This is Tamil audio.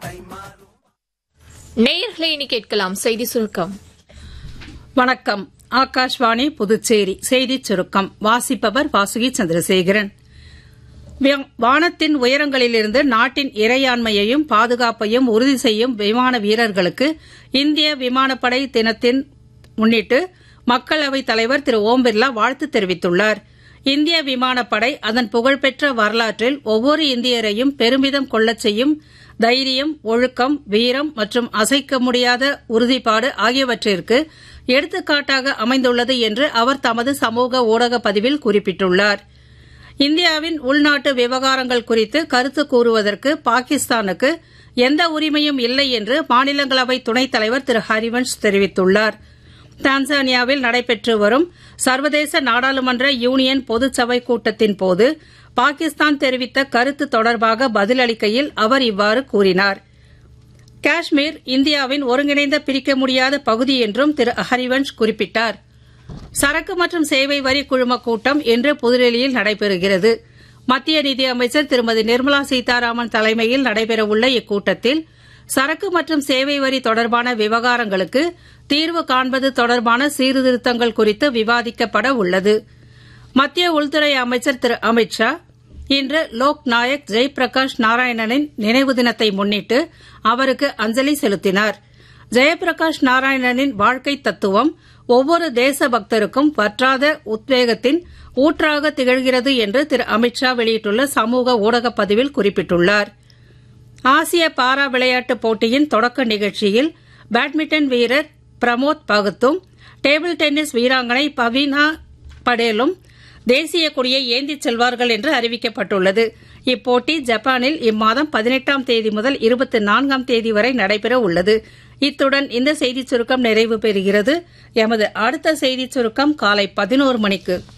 நேயர்களை இனி கேட்கலாம் செய்தி சுருக்கம் வணக்கம் ஆகாஷ்வாணி புதுச்சேரி செய்திச் சுருக்கம் வாசிப்பவர் வாசுகி சந்திரசேகரன் வியா- வானத்தின் உயரங்களிலிருந்து நாட்டின் இறையாண்மையையும் பாதுகாப்பையும் உறுதி செய்யும் விமான வீரர்களுக்கு இந்திய விமானப்படை தினத்தின் முன்னிட்டு மக்களவைத் தலைவர் திரு ஓம் பிர்லா வாழ்த்து தெரிவித்துள்ளார் இந்திய விமானப்படை அதன் புகழ்பெற்ற வரலாற்றில் ஒவ்வொரு இந்தியரையும் பெருமிதம் கொள்ளச் செய்யும் தைரியம் ஒழுக்கம் வீரம் மற்றும் அசைக்க முடியாத உறுதிப்பாடு ஆகியவற்றிற்கு எடுத்துக்காட்டாக அமைந்துள்ளது என்று அவர் தமது சமூக ஊடக பதிவில் குறிப்பிட்டுள்ளார் இந்தியாவின் உள்நாட்டு விவகாரங்கள் குறித்து கருத்து கூறுவதற்கு பாகிஸ்தானுக்கு எந்த உரிமையும் இல்லை என்று மாநிலங்களவை துணைத் தலைவர் திரு ஹரிவன்ஷ் தெரிவித்துள்ளார் டான்சானியாவில் நடைபெற்று வரும் சர்வதேச நாடாளுமன்ற யூனியன் பொதுச்சபை கூட்டத்தின் போது பாகிஸ்தான் தெரிவித்த கருத்து தொடர்பாக பதிலளிக்கையில் அவர் இவ்வாறு கூறினார் காஷ்மீர் இந்தியாவின் ஒருங்கிணைந்த பிரிக்க முடியாத பகுதி என்றும் திரு ஹரிவன்ஷ் குறிப்பிட்டார் சரக்கு மற்றும் சேவை வரி குழும கூட்டம் இன்று புதுடெல்லியில் நடைபெறுகிறது மத்திய நிதியமைச்சர் திருமதி நிர்மலா சீதாராமன் தலைமையில் நடைபெறவுள்ள இக்கூட்டத்தில் சரக்கு மற்றும் சேவை வரி தொடர்பான விவகாரங்களுக்கு தீர்வு காண்பது தொடர்பான சீர்திருத்தங்கள் குறித்து விவாதிக்கப்பட உள்ளது மத்திய உள்துறை அமைச்சர் திரு அமித் ஷா இன்று லோக் நாயக் ஜெயபிரகாஷ் நாராயணனின் நினைவு தினத்தை முன்னிட்டு அவருக்கு அஞ்சலி செலுத்தினார் ஜெயபிரகாஷ் நாராயணனின் வாழ்க்கை தத்துவம் ஒவ்வொரு தேசபக்தருக்கும் வற்றாத உத்வேகத்தின் ஊற்றாக திகழ்கிறது என்று திரு அமித் ஷா வெளியிட்டுள்ள சமூக ஊடகப் பதிவில் குறிப்பிட்டுள்ளார் ஆசிய பாரா விளையாட்டுப் போட்டியின் தொடக்க நிகழ்ச்சியில் பேட்மிண்டன் வீரர் பிரமோத் பகத்தும் டேபிள் டென்னிஸ் வீராங்கனை பவீனா படேலும் தேசிய கொடியை ஏந்திச் செல்வார்கள் என்று அறிவிக்கப்பட்டுள்ளது இப்போட்டி ஜப்பானில் இம்மாதம் பதினெட்டாம் தேதி முதல் இருபத்தி நான்காம் தேதி வரை நடைபெற உள்ளது இத்துடன் இந்த செய்திச் சுருக்கம் நிறைவு பெறுகிறது எமது அடுத்த செய்திச் சுருக்கம் காலை பதினோரு மணிக்கு